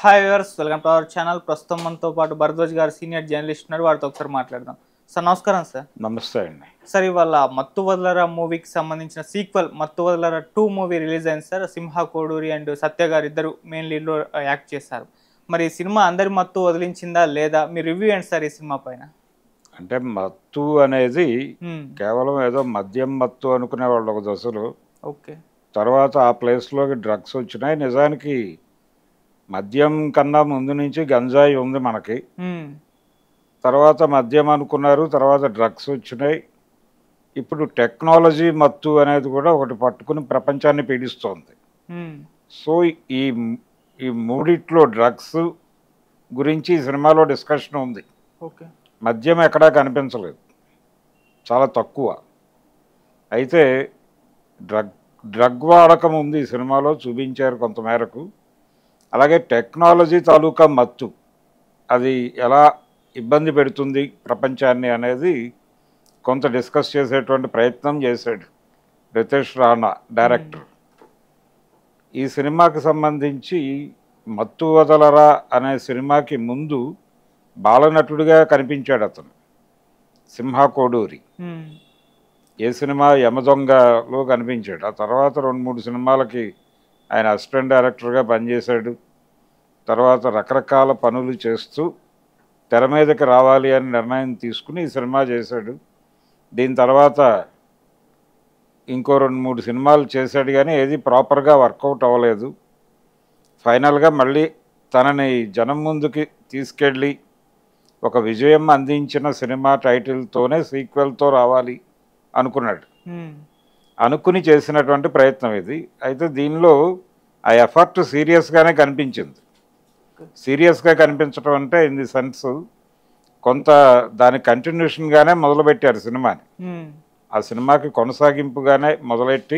Hi viewers welcome to our channel ప్రస్తుతం మనతో పాటు భరద్వాజ్ గారు సీనియర్ జర్నలిస్ట్ ఉన్నారు వారితో ఒకసారి మాట్లాడదాం సార్ నమస్కారం సార్ నమస్తే అండి సార్ ఇవాళ మత్తు వదలరా మూవీకి సంబంధించిన sequel Mathu Vadalara two movie release అయింది సార్ సింహ కోడూరి అండ్ సత్య గారు ఇద్దరు మెయిన్ లీడ్లో యాక్ట్ చేశారు మరి ఈ సినిమా అందరి మత్తు వదిలించిందా లేదా మీ రివ్యూ ఏంటి సార్ ఈ సినిమా పైన అంటే మత్తు అనేది మ్మ్. కేవలం ఏదో మద్యం మత్తు అనుకునే వాళ్ళు ఒక దశలో ఓకే తర్వాత ఆ ప్లేస్లోకి డ్రగ్స్ వచ్చినాయి నిజానికి మద్యం కన్నా ముందు నుంచి గంజాయి ఉంది మనకి మ్మ్. తర్వాత మద్యం అనుకున్నారు తర్వాత డ్రగ్స్ వచ్చినాయి ఇప్పుడు టెక్నాలజీ మత్తు అనేది కూడా ఒకటి పట్టుకుని ప్రపంచాన్ని పీడిస్తోంది మ్మ్. సో ఈ ఈ మూడిట్లో డ్రగ్స్ గురించి ఈ సినిమాలో డిస్కషన్ ఉంది ఓకే మద్యం ఎక్కడా కనిపించలేదు చాలా తక్కువ అయితే డ్రగ్ డ్రగ్ వాడకం ఉంది ఈ సినిమాలో చూపించారు కొంతమేరకు అలాగే టెక్నాలజీ తాలూకా మత్తు అది ఎలా ఇబ్బంది పెడుతుంది ప్రపంచాన్ని అనేది కొంత డిస్కస్ చేసేటువంటి ప్రయత్నం చేశాడు రితేష్ రాణా డైరెక్టర్ ఈ సినిమాకి సంబంధించి మత్తు వదలరా అనే సినిమాకి ముందు బాలనటుడిగా కనిపించాడు అతను సింహ కోడూరి మ్మ్. ఏ సినిమా యమదొంగలో కనిపించాడు ఆ తర్వాత రెండు మూడు సినిమాలకి ఆయన అసిస్టెంట్ డైరెక్టర్గా పనిచేశాడు తర్వాత రకరకాల పనులు చేస్తూ తెర మీదకి రావాలి అని నిర్ణయం తీసుకుని ఈ సినిమా చేశాడు దీని తర్వాత ఇంకో రెండు మూడు సినిమాలు చేశాడు కానీ ఏది ప్రాపర్గా వర్కౌట్ అవ్వలేదు ఫైనల్గా మళ్ళీ తనని జనం ముందుకి తీసుకెళ్ళి ఒక విజయం అందించిన సినిమా టైటిల్తోనే సీక్వెల్తో రావాలి అనుకున్నాడు మ్మ్. అనుకుని చేసినటువంటి ప్రయత్నం ఇది అయితే దీనిలో ఆ ఎఫర్ట్ సీరియస్గానే కనిపించింది సీరియస్గా కనిపించడం అంటే ఇన్ ది సెన్స్ కొంత దాని కంటిన్యూషన్గానే మొదలుపెట్టారు సినిమాని మ్మ్. ఆ సినిమాకి కొనసాగింపుగానే మొదలెట్టి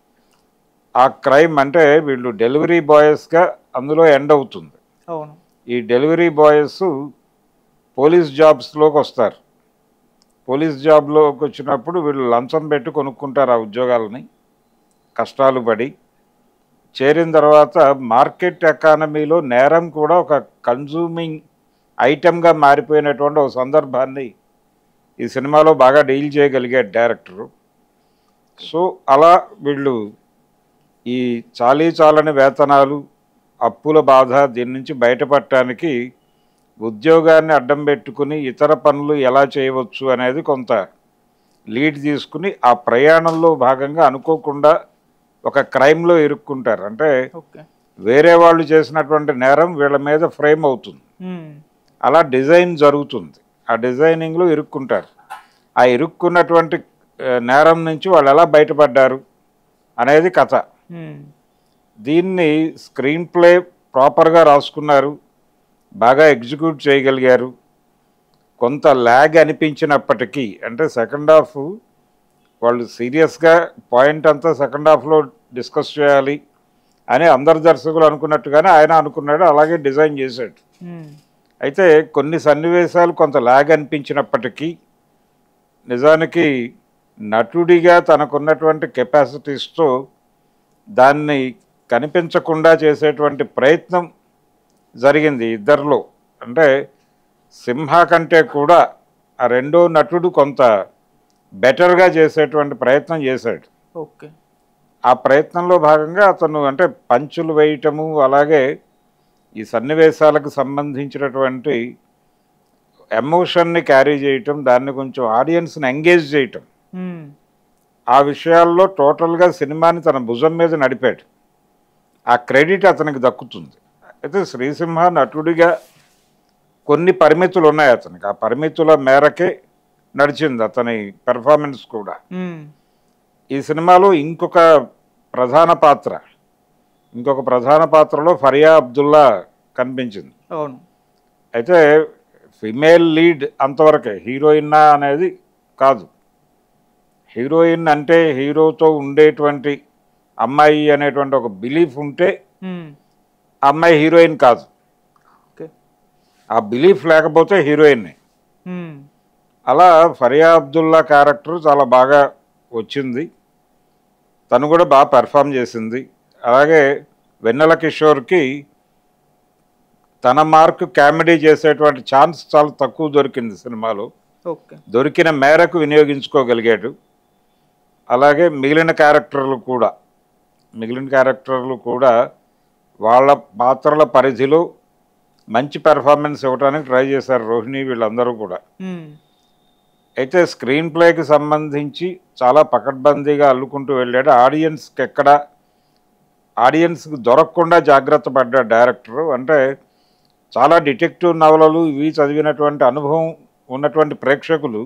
ఆ క్రైమ్ అంటే వీళ్ళు డెలివరీ బాయ్స్గా అందులో ఎండ్ అవుతుంది అవును ఈ డెలివరీ బాయ్స్ పోలీస్ జాబ్స్లోకి వస్తారు పోలీస్ జాబ్లోకి వచ్చినప్పుడు వీళ్ళు లంచం పెట్టి కొనుక్కుంటారు ఆ ఉద్యోగాలని కష్టాలు పడి చేరిన తర్వాత మార్కెట్ ఎకానమీలో నేరం కూడా ఒక కన్జ్యూమింగ్ ఐటెంగా మారిపోయినటువంటి ఒక సందర్భాన్ని ఈ సినిమాలో బాగా డీల్ చేయగలిగాడు డైరెక్టరు సో అలా వీళ్ళు ఈ చాలీ చాలని వేతనాలు అప్పుల బాధ దీని నుంచి బయటపడటానికి ఉద్యోగాన్ని అడ్డం పెట్టుకుని ఇతర పనులు ఎలా చేయవచ్చు అనేది కొంత లీడ్ తీసుకుని ఆ ప్రయాణంలో భాగంగా అనుకోకుండా ఒక క్రైమ్లో ఇరుక్కుంటారు అంటే ఓకే వేరే వాళ్ళు చేసినటువంటి నేరం వీళ్ళ మీద ఫ్రేమ్ అవుతుంది మ్మ్. అలా డిజైన్ జరుగుతుంది ఆ డిజైనింగ్లో ఇరుక్కుంటారు ఆ ఇరుక్కున్నటువంటి ఆ, నేరం నుంచి వాళ్ళు ఎలా బయటపడ్డారు అనేది కథ మ్మ్. దీన్ని స్క్రీన్ ప్లే ప్రాపర్గా రాసుకున్నారు బాగా ఎగ్జిక్యూట్ చేయగలిగారు కొంత ల్యాగ్ అనిపించినప్పటికీ అంటే సెకండ్ హాఫ్ వాళ్ళు సీరియస్గా పాయింట్ అంతా సెకండ్ హాఫ్లో డిస్కస్ చేయాలి అని అందరు దర్శకులు అనుకున్నట్టుగానే ఆయన అనుకున్నాడు అలాగే డిజైన్ చేశాడు మ్మ్. అయితే కొన్ని సన్నివేశాలు కొంత లాగ్ అనిపించినప్పటికీ నిజానికి నటుడిగా తనకున్నటువంటి కెపాసిటీస్తో దాన్ని కనిపించకుండా చేసేటువంటి ప్రయత్నం జరిగింది ఇద్దరిలో అంటే సింహ కంటే కూడా ఆ రెండో నటుడు కొంత బెటర్గా చేసేటువంటి ప్రయత్నం చేశాడు ఓకే ఆ ప్రయత్నంలో భాగంగా అతను అంటే పంచులు వేయటము అలాగే ఈ సన్నివేశాలకు సంబంధించినటువంటి ఎమోషన్ని క్యారీ చేయటం దాన్ని కొంచెం ఆడియన్స్ని ఎంగేజ్ చేయటం మ్మ్. ఆ విషయాల్లో టోటల్గా సినిమాని తన భుజం మీద నడిపాడు ఆ క్రెడిట్ అతనికి దక్కుతుంది అయితే శ్రీసింహ నటుడిగా కొన్ని పరిమితులు ఉన్నాయి అతనికి ఆ పరిమితుల మేరకే నడిచింది అతని పెర్ఫార్మెన్స్ కూడా మ్మ్. ఈ సినిమాలో ఇంకొక ప్రధాన పాత్ర ఇంకొక ప్రధాన పాత్రలో ఫరియా అబ్దుల్లా కనిపించింది అవును అయితే ఫిమేల్ లీడ్ అంతవరకే హీరోయిన్నా అనేది కాదు హీరోయిన్ అంటే హీరోతో ఉండేటువంటి అమ్మాయి అనేటువంటి ఒక బిలీఫ్ ఉంటే మ్మ్. ఆ అమ్మాయి హీరోయిన్ కాదు ఓకే ఆ బిలీఫ్ లేకపోతే హీరోయిన్నే మ్మ్. అలా ఫరియా అబ్దుల్లా క్యారెక్టర్ చాలా బాగా వచ్చింది తను కూడా బాగా పెర్ఫామ్ చేసింది అలాగే వెన్నెల కిషోర్కి తన మార్క్ కామెడీ చేసేటువంటి ఛాన్స్ చాలా తక్కువ దొరికింది సినిమాలో ఓకే దొరికిన మేరకు వినియోగించుకోగలిగాడు అలాగే మిగిలిన క్యారెక్టర్లు కూడా మిగిలిన క్యారెక్టర్లు కూడా వాళ్ళ పాత్రల పరిధిలో మంచి పెర్ఫార్మెన్స్ ఇవ్వడానికి ట్రై చేశారు రోహిణి వీళ్ళందరూ కూడా మ్మ్. అయితే స్క్రీన్ ప్లేకి సంబంధించి చాలా పకడ్బందీగా అల్లుకుంటూ వెళ్ళాడు ఆడియన్స్కి ఎక్కడ ఆడియన్స్కి దొరకకుండా జాగ్రత్త పడ్డాడు డైరెక్టర్ అంటే చాలా డిటెక్టివ్ నవలలు ఇవి చదివినటువంటి అనుభవం ఉన్నటువంటి ప్రేక్షకులు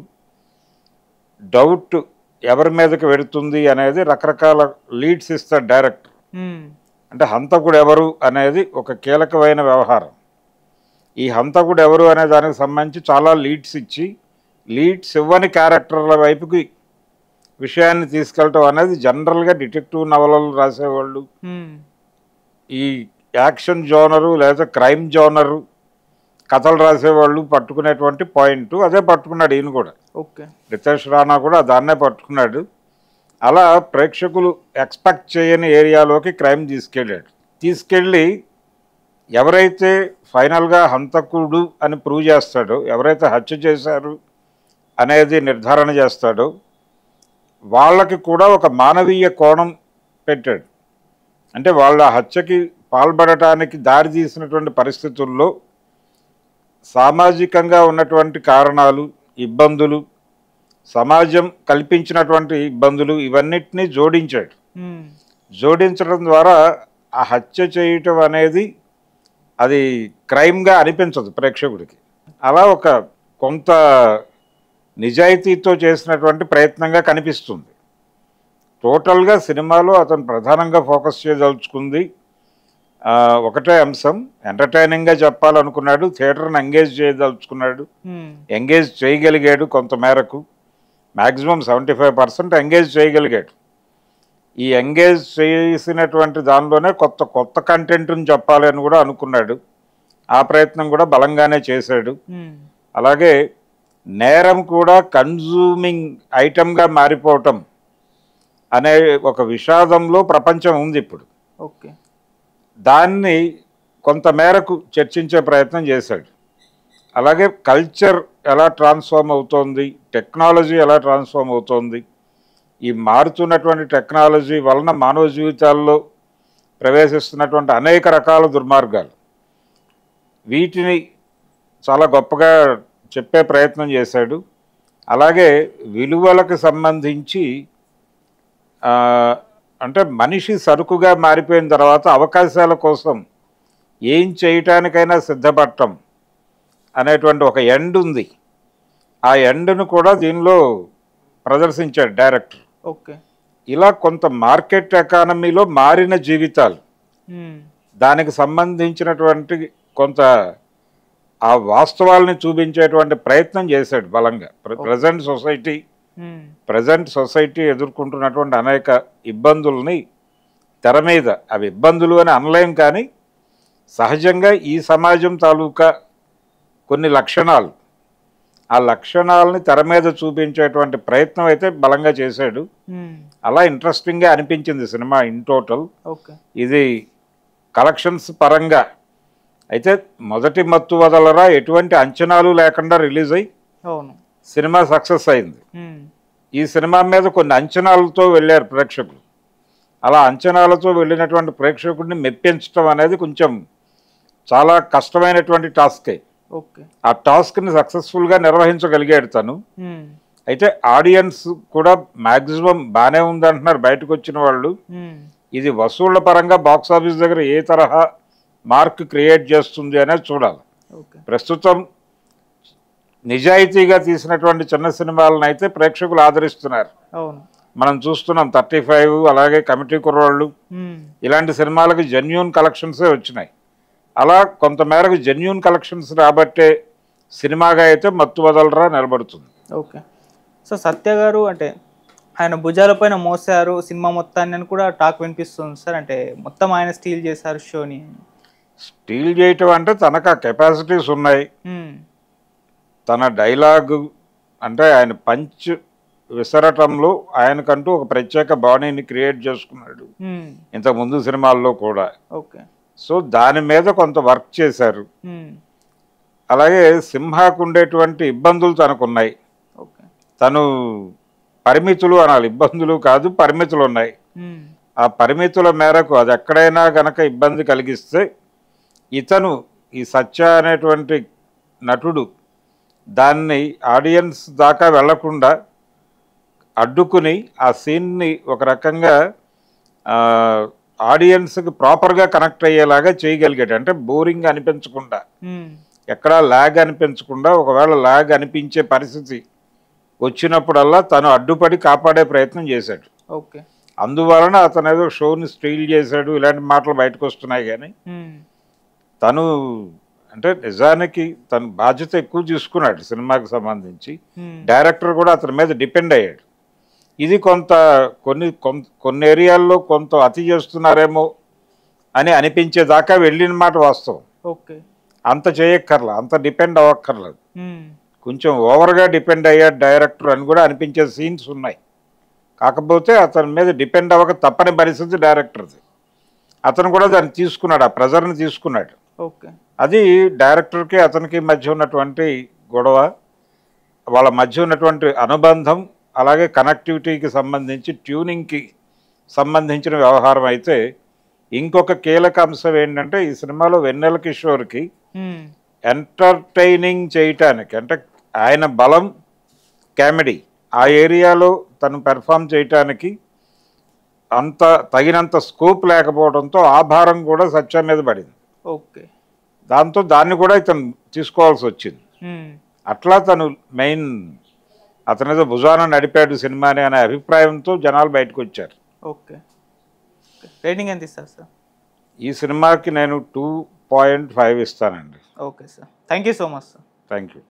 డౌట్ ఎవరి మీదకి వెడుతుంది అనేది రకరకాల లీడ్స్ ఇస్తాడు డైరెక్టర్ మ్మ్. అంటే హంతకుడు ఎవరు అనేది ఒక కీలకమైన వ్యవహారం ఈ హంతకుడు ఎవరు అనే దానికి సంబంధించి చాలా లీడ్స్ ఇచ్చి లీడ్స్ ఇవ్వని క్యారెక్టర్ల వైపుకి విషయాన్ని తీసుకెళ్ళటం అనేది జనరల్గా డిటెక్టివ్ నవలలు రాసేవాళ్ళు మ్మ్. ఈ యాక్షన్ జోనరు లేదా క్రైమ్ జోనరు కథలు రాసేవాళ్ళు పట్టుకునేటువంటి పాయింట్ అదే పట్టుకున్నాడు ఈయన కూడా ఓకే రితేష్ రాణా కూడా దాన్నే పట్టుకున్నాడు అలా ప్రేక్షకులు ఎక్స్పెక్ట్ చేయని ఏరియాలోకి క్రైమ్ తీసుకెళ్ళాడు తీసుకెళ్ళి ఎవరైతే ఫైనల్గా హంతకుడు అని ప్రూవ్ చేస్తాడో ఎవరైతే హత్య చేశారు అనేది నిర్ధారణ చేస్తాడో వాళ్ళకి కూడా ఒక మానవీయ కోణం పెట్టాడు అంటే వాళ్ళ హత్యకి పాల్పడటానికి దారి తీసినటువంటి పరిస్థితుల్లో సామాజికంగా ఉన్నటువంటి కారణాలు ఇబ్బందులు సమాజం కల్పించినటువంటి ఇబ్బందులు ఇవన్నిటినీ జోడించాడు మ్మ్. జోడించడం ద్వారా ఆ హత్య చేయటం అనేది అది క్రైమ్గా అనిపించదు ప్రేక్షకుడికి అలా ఒక కొంత నిజాయితీతో చేసినటువంటి ప్రయత్నంగా కనిపిస్తుంది టోటల్గా సినిమాలో అతను ప్రధానంగా ఫోకస్ చేయదలుచుకుంది ఆ, ఒకటే అంశం ఎంటర్టైనింగ్గా చెప్పాలనుకున్నాడు థియేటర్ని ఎంగేజ్ చేయదలుచుకున్నాడు మ్మ్. ఎంగేజ్ చేయగలిగాడు కొంత మేరకు maximum seventy five percent engage చేయగలిగాడు ఈ ఎంగేజ్ చేసినటువంటి దానిలోనే కొత్త కొత్త కంటెంట్ని చెప్పాలి అని కూడా అనుకున్నాడు ఆ ప్రయత్నం కూడా బలంగానే చేశాడు మ్మ్. అలాగే నేరం కూడా కన్జూమింగ్ ఐటమ్గా మారిపోవటం అనే ఒక విషాదంలో ప్రపంచం ఉంది ఇప్పుడు ఓకే దాన్ని కొంత మేరకు చర్చించే ప్రయత్నం చేశాడు అలాగే కల్చర్ ఎలా ట్రాన్స్ఫార్మ్ అవుతోంది టెక్నాలజీ ఎలా ట్రాన్స్ఫార్మ్ అవుతోంది ఈ మారుతున్నటువంటి టెక్నాలజీ వలన మానవ జీవితాల్లో ప్రవేశిస్తున్నటువంటి అనేక రకాల దుర్మార్గాలు వీటిని చాలా గొప్పగా చెప్పే ప్రయత్నం చేశాడు అలాగే విలువలకు సంబంధించి ఆ, అంటే మనిషి సరుకుగా మారిపోయిన తర్వాత అవకాశాల కోసం ఏం చేయటానికైనా సిద్ధపడటం అనేటువంటి ఒక ఎండ్ ఉంది ఆ ఎండ్ను కూడా దీనిలో ప్రదర్శించాడు డైరెక్టర్ ఓకే ఇలా కొంత మార్కెట్ ఎకానమీలో మారిన జీవితాలు మ్మ్. దానికి సంబంధించినటువంటి కొంత ఆ వాస్తవాల్ని చూపించేటువంటి ప్రయత్నం చేశాడు బలంగా ప్రజెంట్ సొసైటీ మ్మ్. ప్రజెంట్ సొసైటీ ఎదుర్కొంటున్నటువంటి అనేక ఇబ్బందుల్ని తెర మీద అవి ఇబ్బందులు అని అనలేం కానీ సహజంగా ఈ సమాజం తాలూకా కొన్ని లక్షణాలు ఆ లక్షణాలని తెర మీద చూపించేటువంటి ప్రయత్నం అయితే బలంగా చేశాడు మ్మ్. అలా ఇంట్రెస్టింగ్గా అనిపించింది సినిమా ఇన్ టోటల్ ఓకే ఇది కలెక్షన్స్ పరంగా అయితే మొదటి మత్తు వదలరా ఎటువంటి అంచనాలు లేకుండా రిలీజ్ అయ్యి అవును సినిమా సక్సెస్ అయింది మ్మ్. ఈ సినిమా మీద కొన్ని అంచనాలతో వెళ్ళారు ప్రేక్షకులు అలా అంచనాలతో వెళ్ళినటువంటి ప్రేక్షకుడిని మెప్పించడం అనేది కొంచెం చాలా కష్టమైనటువంటి టాస్కే ఓకే ఆ టాస్క్ని సక్సెస్ఫుల్గా నిర్వహించగలిగాడు తను మ్మ్. అయితే ఆడియన్స్ కూడా మ్యాక్సిమం బాగానే ఉందంటున్నారు బయటకు వచ్చిన వాళ్ళు మ్మ్. ఇది వసూళ్ల పరంగా బాక్స్ ఆఫీస్ దగ్గర ఏ తరహా మార్క్ క్రియేట్ చేస్తుంది అనేది చూడాలి ఓకే ప్రస్తుతం నిజాయితీగా తీసినటువంటి చిన్న సినిమాలను అయితే ప్రేక్షకులు ఆదరిస్తున్నారు అవును మనం చూస్తున్నాం థర్టీ ఫైవ్ అలాగే కమిటీ కుర్రోళ్ళు మ్మ్. ఇలాంటి సినిమాలకు జెన్యున్ కలెక్షన్సే వచ్చినాయి అలా కొంతమేరకు జెన్యున్ కలెక్షన్స్ రాబట్టే సినిమాగా అయితే మత్తు వదలరా నిలబడుతుంది ఓకే సో సత్య గారు అంటే ఆయన భుజాలపైన మోసారు సినిమా మొత్తాన్ని అని కూడా టాక్ వినిపిస్తుంది సార్ అంటే మొత్తం ఆయన స్టీల్ చేశారు షోని స్టీల్ చేయటం అంటే తనకు ఆ కెపాసిటీస్ ఉన్నాయి మ్మ్. తన డైలాగు అంటే ఆయన పంచ్ విసరటంలో ఆయనకంటూ ఒక ప్రత్యేక బాణీని క్రియేట్ చేసుకున్నాడు మ్మ్. ఇంతకు ముందు సినిమాల్లో కూడా ఓకే సో దాని మీద కొంత వర్క్ చేశారు మ్మ్. అలాగే సింహాకు ఉండేటువంటి ఇబ్బందులు తనకున్నాయి ఓకే తను పరిమితులు అనాలి ఇబ్బందులు కాదు పరిమితులు ఉన్నాయి మ్మ్. ఆ పరిమితుల మేరకు అది ఎక్కడైనా గనక ఇబ్బంది కలిగిస్తే ఇతను ఈ సత్య అనేటువంటి నటుడు దాన్ని ఆడియన్స్ దాకా వెళ్లకుండా అడ్డుకుని ఆ సీన్ని ఒక రకంగా ఆ, ఆడియన్స్కి ప్రాపర్గా కనెక్ట్ అయ్యేలాగా చేయగలిగాడు అంటే బోరింగ్ అనిపించకుండా మ్మ్. ఎక్కడా ల్యాగ్ అనిపించకుండా ఒకవేళ ల్యాగ్ అనిపించే పరిస్థితి వచ్చినప్పుడల్లా తను అడ్డుపడి కాపాడే ప్రయత్నం చేశాడు ఓకే అందువలన అతను ఏదో షోని స్టీల్ చేశాడు ఇలాంటి మాటలు బయటకు వస్తున్నాయి కానీ మ్మ్. తను అంటే నిజానికి తను బాధ్యత ఎక్కువ తీసుకున్నాడు సినిమాకి సంబంధించి మ్మ్. డైరెక్టర్ కూడా అతని మీద డిపెండ్ అయ్యాడు ఇది కొంత కొన్ని కొన్- కొన్ని ఏరియాల్లో కొంత అతి చేస్తున్నారేమో అని అనిపించేదాకా వెళ్ళిన మాట వాస్తవం ఓకే అంత చేయక్కర్లా అంత డిపెండ్ అవ్వక్కర్లేదు మ్మ్. కొంచెం ఓవర్గా డిపెండ్ అయ్యాడు డైరెక్టర్ అని కూడా అనిపించే సీన్స్ ఉన్నాయి కాకపోతే అతని మీద డిపెండ్ అవ్వక తప్పని పరిస్థితి డైరెక్టర్ది అతను కూడా దాన్ని తీసుకున్నాడు ఆ ప్రెజర్ని తీసుకున్నాడు ఓకే అది డైరెక్టర్కి అతనికి మధ్య ఉన్నటువంటి గొడవ వాళ్ళ మధ్య ఉన్నటువంటి అనుబంధం అలాగే కనెక్టివిటీకి సంబంధించి ట్యూనింగ్కి సంబంధించిన వ్యవహారం అయితే ఇంకొక కీలక అంశం ఏంటంటే ఈ సినిమాలో వెన్నెల కిషోర్కి మ్మ్. ఎంటర్టైనింగ్ చేయటానికి అంటే ఆయన బలం కామెడీ ఆ ఏరియాలో తను పెర్ఫామ్ చేయటానికి అంత తగినంత స్కోప్ లేకపోవడంతో ఆ భారం కూడా సత్య మీద పడింది ఓకే దాంతో దాన్ని కూడా ఇతను తీసుకోవాల్సి వచ్చింది మ్మ్. అట్లా తను మెయిన్ అతనిదో భుజాన నడిపాడు సినిమాని అనే అభిప్రాయంతో జనాలు బయటకు వచ్చారు ఓకే రేటింగ్ ఎంత ఇస్తారు సార్ ఈ సినిమాకి నేను టూ పాయింట్ ఫైవ్ ఇస్తానండి okay sir thank you so much sir thank you